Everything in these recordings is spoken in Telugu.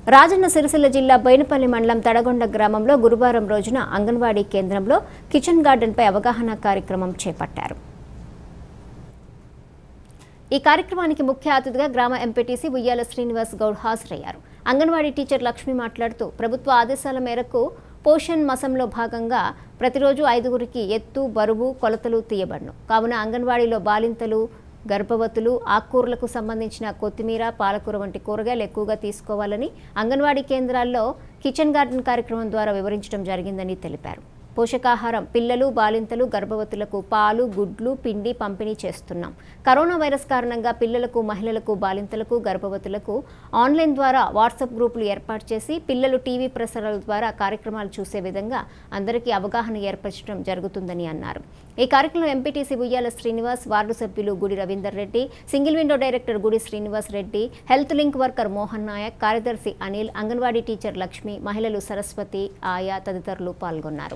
రాజన్న సిరిసిల్ల జిల్లా బోయినపల్లి మండలం తడగొండ గ్రామంలో గురువారం రోజున అంగన్వాడీ కేంద్రంలో కిచెన్ గార్డెన్పై అవగాహన కార్యక్రమం చేపట్టారు ఈ కార్యక్రమానికి ముఖ్య అతిథిగా గ్రామ ఎంపీటీసీ ఉయ్యాల శ్రీనివాస్ గౌడ్ హాజరయ్యారు అంగన్వాడీ టీచర్ లక్ష్మి మాట్లాడుతూ ప్రభుత్వ ఆదేశాల మేరకు పోషణ్ మసంలో భాగంగా ప్రతిరోజు ఐదుగురికి ఎత్తు బరువు కొలతలు తీయబడను కావున అంగన్వాడీలో బాలింతలు గర్భవతులు ఆకుకూరలకు సంబంధించిన కొత్తిమీర పాలకూర వంటి కూరగాయలు ఎక్కువగా తీసుకోవాలని అంగన్వాడీ కేంద్రాల్లో కిచెన్ గార్డెన్ కార్యక్రమం ద్వారా వివరించడం జరిగిందని తెలిపారు పోషకాహారం పిల్లలు బాలింతలు గర్భవతులకు పాలు గుడ్లు పిండి పంపిణీ చేస్తున్నాం కరోనా వైరస్ కారణంగా పిల్లలకు మహిళలకు బాలింతలకు గర్భవతులకు ఆన్లైన్ ద్వారా వాట్సాప్ గ్రూపులు ఏర్పాటు చేసి పిల్లలు టీవీ ప్రసారాల ద్వారా కార్యక్రమాలు చూసే విధంగా అందరికీ అవగాహన ఏర్పరచడం జరుగుతుందని అన్నారు ఈ కార్యక్రమంలో ఎంపీటీసీ ఉయ్యాల శ్రీనివాస్ వార్డు సభ్యులు Gudi Ravinder Reddy single window director Gudi Srinivas Reddy health link worker Mohan Naik కార్యదర్శి అనిల్ అంగన్వాడీ టీచర్ లక్ష్మి మహిళలు సరస్వతి ఆయా తదితరులు పాల్గొన్నారు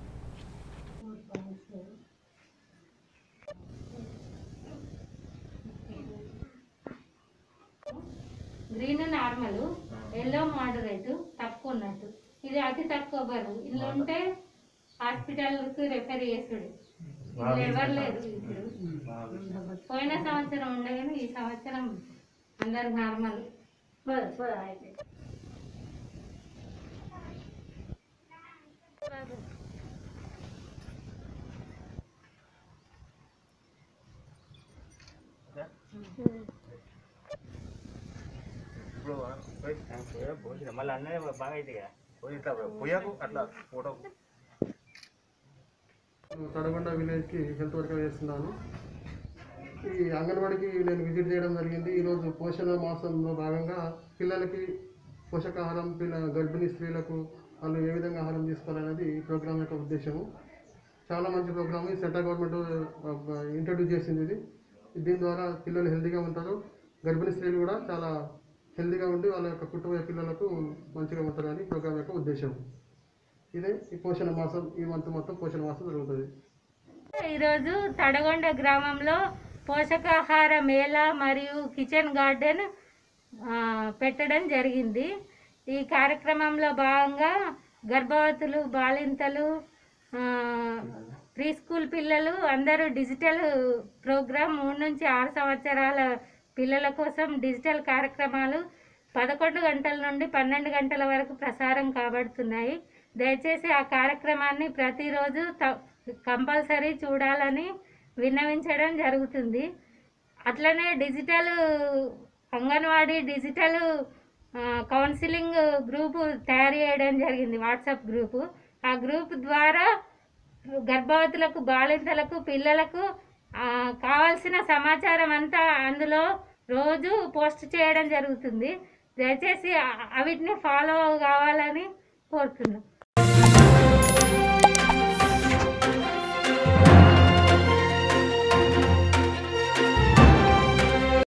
గ్రీన్ నార్మల్ ఎల్లో మోడరేట్ తక్కువ ఉన్నట్టు ఇది అతి తక్కువ బరువు ఇందులో ఉంటే హాస్పిటల్కి రెఫర్ చేసుడు ఇందులో ఎవరు లేరు ఇప్పుడు పోయిన సంవత్సరం ఉండగానే ఈ సంవత్సరం అందరు నార్మల్ ఇప్పుడు పోయి పోయా పోసిన మళ్ళీ అన్నీ బాగా అయితే కదా పోయి ఇట్లా పోయాకు అట్లా ఫోటో తడగొండ విలేజ్కి హెల్త్ వర్కర్ చేస్తున్నాను ఈ అంగన్వాడికి నేను విజిట్ చేయడం జరిగింది ఈరోజు పోషణ మాసంలో భాగంగా పిల్లలకి పోషకాహారం పిల్ల గర్భిణీ స్త్రీలకు వాళ్ళు ఏ విధంగా ఆహారం తీసుకోవాలనేది ఈ ప్రోగ్రామ్ యొక్క ఉద్దేశము చాలా మంచి ప్రోగ్రామ్ ఈ సెంట్రల్ గవర్నమెంట్ ఇంట్రడ్యూస్ చేసింది ఇది దీని ద్వారా పిల్లలు హెల్తీగా ఉంటారు గర్భిణీ స్త్రీలు కూడా చాలా హెల్తీగా ఉండి వాళ్ళ యొక్క కుటుంబ పిల్లలకు మంచిగా ఉంటారని ప్రోగ్రామ్ యొక్క ఉద్దేశం ఇదే ఈ పోషణ మాసం ఈ మంత్ మొత్తం పోషణ మాసం జరుగుతుంది ఈరోజు తడగొండ గ్రామంలో పోషకాహార మేళ మరియు కిచెన్ గార్డెన్ ఆ, పెట్టడం జరిగింది ఈ కార్యక్రమంలో భాగంగా గర్భవతులు బాలింతలు ఆ, ప్రీ స్కూల్ పిల్లలు అందరూ డిజిటల్ ప్రోగ్రామ్ మూడు నుంచి ఆరు సంవత్సరాల పిల్లల కోసం డిజిటల్ కార్యక్రమాలు పదకొండు గంటల నుండి పన్నెండు గంటల వరకు ప్రసారం కాబడుతున్నాయి దయచేసి ఆ కార్యక్రమాన్ని ప్రతిరోజు త- కంపల్సరీ చూడాలని విన్నవించడం జరుగుతుంది అట్లనే డిజిటల్ అంగన్వాడీ డిజిటల్ ఆ, కౌన్సిలింగ్ గ్రూపు తయారు చేయడం జరిగింది వాట్సాప్ గ్రూపు ఆ గ్రూప్ ద్వారా గర్భవతులకు బాలింతలకు పిల్లలకు ఆ, కావాల్సిన సమాచారం అంతా అందులో రోజు పోస్ట్ చేయడం జరుగుతుంది దయచేసి ఆ- అవిటిని ఫాలో కావాలని కోరుతున్నాం